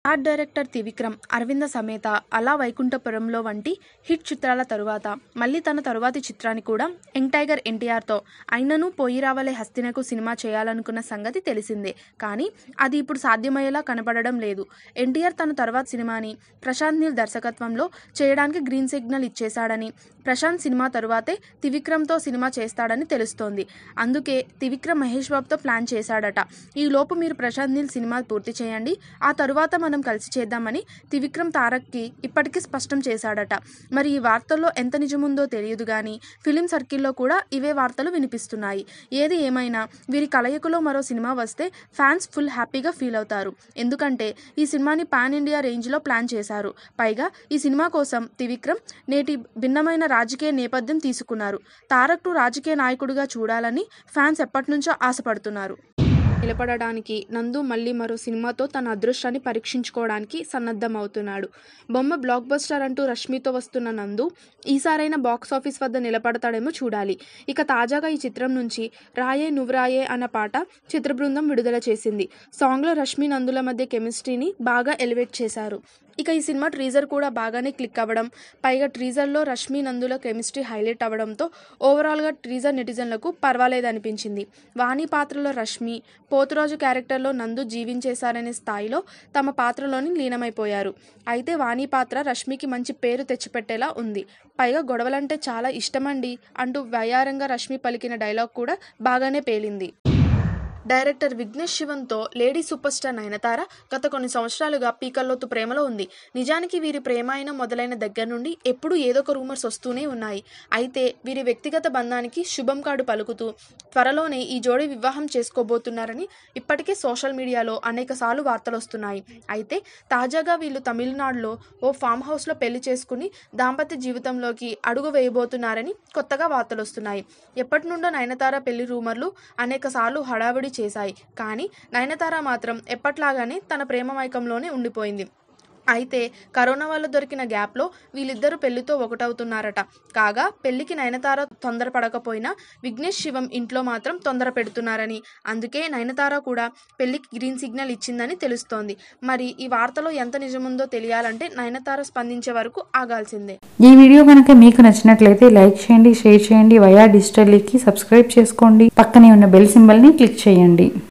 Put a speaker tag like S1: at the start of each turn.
S1: art director Trivikram Aravinda సమేత అలా వైకుంఠపురంలో వంటి హిట్ చిత్రాల తరువాత మళ్ళీ తన తరువాతి చిత్రాన్ని కూడా యంగ్ టైగర్ ఎన్టీఆర్తో అయినను పోయి రావలే హస్తినకు సినిమా చేయాలనుకున్న సంగతి తెలిసిందే కానీ అది ఇప్పుడు సాధ్యమయ్యేలా కనపడడం లేదు ఎన్టీఆర్ తన తర్వాత సినిమాని ప్రశాంత్ నీల్ దర్శకత్వంలో చేయడానికి గ్రీన్ సిగ్నల్ ఇచ్చేశాడని ప్రశాంత్ సినిమా తరువాతే త్రివిక్రమ్తో సినిమా చేస్తాడని తెలుస్తోంది అందుకే త్రివిక్రమ్ మహేష్ బాబుతో ప్లాన్ చేశాడట ఈ లోపు మీరు ప్రశాంత్ నీల్ సినిమా పూర్తి చేయండి ఆ తరువాత మనం కలిసి చేద్దామని త్రివిక్రమ్ తారక్కి ఇప్పటికీ స్పష్టం చేశాడట మరి ఈ వార్తల్లో ఎంత నిజముందో తెలియదు కానీ ఫిలిం సర్కిల్లో కూడా ఇవే వార్తలు వినిపిస్తున్నాయి ఏది ఏమైనా వీరి కలయికలో మరో సినిమా వస్తే ఫ్యాన్స్ ఫుల్ హ్యాపీగా ఫీల్ అవుతారు ఎందుకంటే ఈ సినిమాని పాన్ ఇండియా రేంజ్లో ప్లాన్ చేశారు పైగా ఈ సినిమా కోసం త్రివిక్రమ్ నేటి భిన్నమైన రాజకీయ నేపథ్యం తీసుకున్నారు తారక్ను రాజకీయ నాయకుడిగా చూడాలని ఫ్యాన్స్ ఎప్పటినుంచో ఆశపడుతున్నారు నిలబడడానికి నందు మళ్ళీ మరో సినిమాతో తన అదృష్టాన్ని పరీక్షించుకోవడానికి సన్నద్ధమవుతున్నాడు బొమ్మ బ్లాక్ బస్టర్ అంటూ రష్మితో వస్తున్న నందు ఈసారైన బాక్స్ ఆఫీస్ వద్ద నిలబడతాడేమో చూడాలి ఇక తాజాగా ఈ చిత్రం నుంచి రాయే నువ్వురాయే అన్న పాట చిత్ర బృందం విడుదల చేసింది సాంగ్లో రష్మి నందుల మధ్య కెమిస్ట్రీని బాగా ఎలివేట్ చేశారు ఇక ఈ సినిమా ట్రీజర్ కూడా బాగానే క్లిక్ అవ్వడం పైగా ట్రీజర్లో రష్మి నందుల కెమిస్ట్రీ హైలైట్ అవ్వడంతో ఓవరాల్గా ట్రీజర్ నెటిజన్లకు పర్వాలేదనిపించింది వాణి పాత్రలో రష్మి పోతురాజు క్యారెక్టర్లో నందు జీవించేశారనే స్థాయిలో తమ పాత్రలోని లీనమైపోయారు అయితే వాణి పాత్ర రష్మికి మంచి పేరు తెచ్చిపెట్టేలా ఉంది పైగా గొడవలంటే చాలా ఇష్టమండి అంటూ వయ్యారంగా రష్మి పలికిన డైలాగ్ కూడా బాగానే పేలింది డైరెక్టర్ విఘ్నేష్ శివన్తో లేడీ సూపర్ స్టార్ నయనతార గత కొన్ని సంవత్సరాలుగా పీకల్లోతు ప్రేమలో ఉంది నిజానికి వీరి ప్రేమ అయిన మొదలైన దగ్గర నుండి ఎప్పుడూ ఏదో ఒక రూమర్స్ వస్తూనే ఉన్నాయి అయితే వీరి వ్యక్తిగత బంధానికి శుభం కార్డు పలుకుతూ త్వరలోనే ఈ జోడీ వివాహం చేసుకోబోతున్నారని ఇప్పటికే సోషల్ మీడియాలో అనేక సార్లు వార్తలు వస్తున్నాయి అయితే తాజాగా వీళ్ళు తమిళనాడులో ఓ ఫామ్ హౌస్లో పెళ్లి చేసుకుని దాంపత్య జీవితంలోకి అడుగు వేయబోతున్నారని కొత్తగా వార్తలు వస్తున్నాయి ఎప్పటి నుండో నయనతార పెళ్లి రూమర్లు అనేక సార్లు హడావిడి చేశాయి కానీ నయనతార మాత్రం ఎప్పట్లాగానే తన ప్రేమ మైకంలోనే ఉండిపోయింది అయితే కరోనా వల్ల దొరికిన గ్యాప్లో వీళ్ళిద్దరూ పెళ్లితో ఒకటవుతున్నారట కాగా పెళ్లికి నయనతార తొందరపడకపోయినా విఘ్నేష్ శివం ఇంట్లో మాత్రం తొందర పెడుతున్నారని అందుకే నయనతార కూడా పెళ్లికి గ్రీన్ సిగ్నల్ ఇచ్చిందని తెలుస్తోంది మరి ఈ వార్తలో ఎంత నిజముందో తెలియాలంటే నయనతార స్పందించే వరకు ఆగాల్సిందే
S2: ఈ వీడియో కనుక మీకు నచ్చినట్లయితే లైక్ చేయండి షేర్ చేయండి వయా డిజిటల్కి సబ్స్క్రైబ్ చేసుకోండి పక్కనే ఉన్న బెల్ సింబల్ని క్లిక్ చేయండి